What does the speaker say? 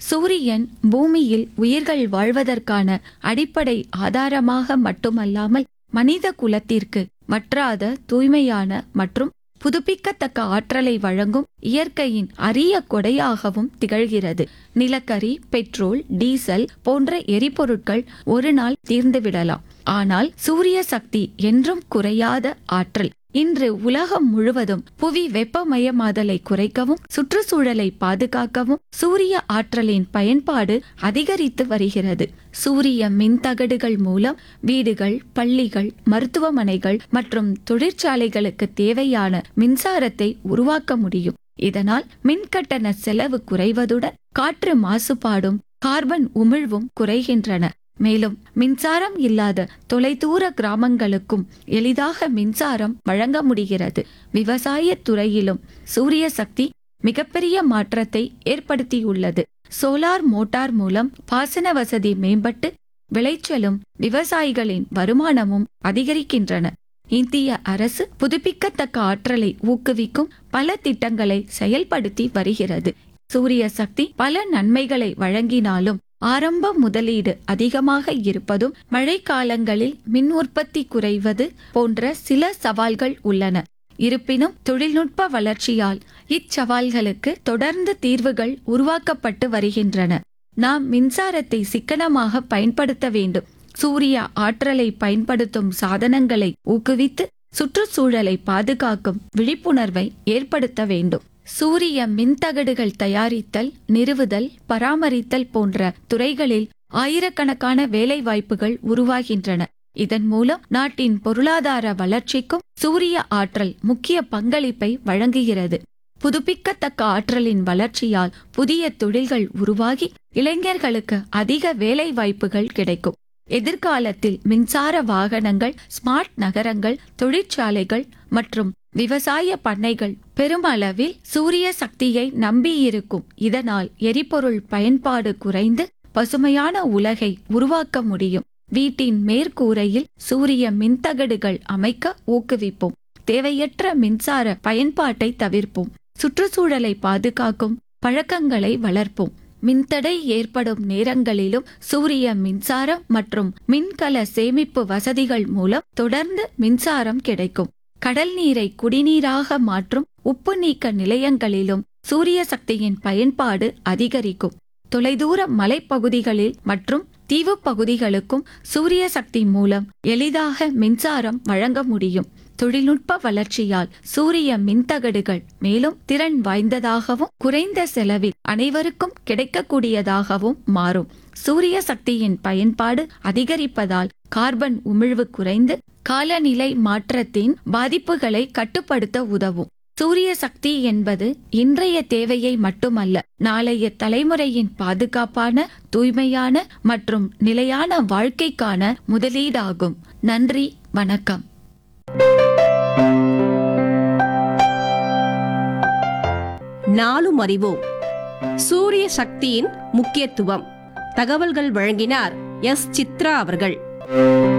சூரியன் பூமியில் உயிர்கள் வாழ்வதற்கான அடிப்படை ஆதாரமாக மட்டுமல்லாமல் மனித குலத்திற்கு வற்றாத தூய்மையான மற்றும் புதுப்பிக்கத்தக்க ஆற்றலை வழங்கும் இயற்கையின் அரிய கொடையாகவும் திகழ்கிறது நிலக்கரி பெட்ரோல் டீசல் போன்ற எரிபொருட்கள் ஒரு நாள் தீர்ந்துவிடலாம் ஆனால் சூரிய சக்தி என்றும் குறையாத ஆற்றல் இன்று உலகம் முழுவதும் புவி வெப்பமயமாதலை குறைக்கவும் சுற்றுச்சூழலை பாதுகாக்கவும் சூரிய ஆற்றலின் பயன்பாடு அதிகரித்து வருகிறது சூரிய மின்தகடுகள் மூலம் வீடுகள் பள்ளிகள் மருத்துவமனைகள் மற்றும் தொழிற்சாலைகளுக்கு தேவையான மின்சாரத்தை உருவாக்க முடியும் இதனால் மின்கட்டண செலவு குறைவதுடன் காற்று மாசுபாடும் கார்பன் உமிழ்வும் குறைகின்றன மேலும் மின்சாரம் இல்லாத தொலைதூர கிராமங்களுக்கும் எளிதாக மின்சாரம் வழங்க முடிகிறது விவசாய துறையிலும் சூரிய சக்தி மிகப்பெரிய மாற்றத்தை ஏற்படுத்தியுள்ளது சோலார் மோட்டார் மூலம் பாசன வசதி மேம்பட்டு விளைச்சலும் விவசாயிகளின் வருமானமும் அதிகரிக்கின்றன இந்திய அரசு புதுப்பிக்கத்தக்க ஆற்றலை ஊக்குவிக்கும் பல திட்டங்களை செயல்படுத்தி வருகிறது சூரிய சக்தி பல நன்மைகளை வழங்கினாலும் ஆரம்ப முதலீடு அதிகமாக இருப்பதும் மழைக்காலங்களில் மின் உற்பத்தி குறைவது போன்ற சில சவால்கள் உள்ளன இருப்பினும் தொழில்நுட்ப வளர்ச்சியால் இச்சவால்களுக்கு தொடர்ந்து தீர்வுகள் உருவாக்கப்பட்டு வருகின்றன நாம் மின்சாரத்தை சிக்கனமாக பயன்படுத்த வேண்டும் சூரிய ஆற்றலை பயன்படுத்தும் சாதனங்களை ஊக்குவித்து சுற்றுச்சூழலை பாதுகாக்கும் விழிப்புணர்வை ஏற்படுத்த வேண்டும் சூரிய மின்தகடுகள் தயாரித்தல் நிறுவுதல் பராமரித்தல் போன்ற துறைகளில் ஆயிரக்கணக்கான வேலைவாய்ப்புகள் உருவாகின்றன இதன் மூலம் நாட்டின் பொருளாதார வளர்ச்சிக்கும் சூரிய ஆற்றல் முக்கிய பங்களிப்பை வழங்குகிறது புதுப்பிக்கத்தக்க ஆற்றலின் வளர்ச்சியால் புதிய தொழில்கள் உருவாகி இளைஞர்களுக்கு அதிக வேலை வாய்ப்புகள் கிடைக்கும் எதிர்காலத்தில் மின்சார வாகனங்கள் ஸ்மார்ட் நகரங்கள் தொழிற்சாலைகள் மற்றும் விவசாய பண்ணைகள் பெருமளவில் சூரிய சக்தியை நம்பியிருக்கும் இதனால் எரிபொருள் பயன்பாடு குறைந்து பசுமையான உலகை உருவாக்க முடியும் வீட்டின் மேற்கூரையில் சூரிய மின்தகடுகள் அமைக்க ஊக்குவிப்போம் தேவையற்ற மின்சார பயன்பாட்டை தவிர்ப்போம் சுற்றுச்சூழலை பாதுகாக்கும் பழக்கங்களை வளர்ப்போம் மின்தடை ஏற்படும் நேரங்களிலும் சூரிய மின்சாரம் மற்றும் மின்கல சேமிப்பு வசதிகள் மூலம் தொடர்ந்து மின்சாரம் கிடைக்கும் கடல் நீரை குடிநீராக மாற்றும் உப்பு நீக்க நிலையங்களிலும் சூரிய சக்தியின் பயன்பாடு அதிகரிக்கும் தொலைதூர மலைப்பகுதிகளில் மற்றும் தீவு பகுதிகளுக்கும் சூரிய சக்தி மூலம் எளிதாக மின்சாரம் வழங்க முடியும் தொழில்நுட்ப வளர்ச்சியால் சூரிய மின்தகடுகள் மேலும் திறன் வாய்ந்ததாகவும் குறைந்த செலவில் அனைவருக்கும் கிடைக்கக்கூடியதாகவும் மாறும் சூரிய சக்தியின் பயன்பாடு அதிகரிப்பதால் கார்பன் உமிழ்வு குறைந்து காலநிலை மாற்றத்தின் பாதிப்புகளை கட்டுப்படுத்த உதவும் சூரிய சக்தி என்பது இன்றைய தேவையை மட்டுமல்ல நாளைய தலைமுறையின் பாதுகாப்பான தூய்மையான மற்றும் நிலையான வாழ்க்கைக்கான முதலீடாகும் நன்றி வணக்கம் நாளும் அறிவோம் சூரிய சக்தியின் முக்கியத்துவம் தகவல்கள் வழங்கினார் எஸ் சித்ரா அவர்கள்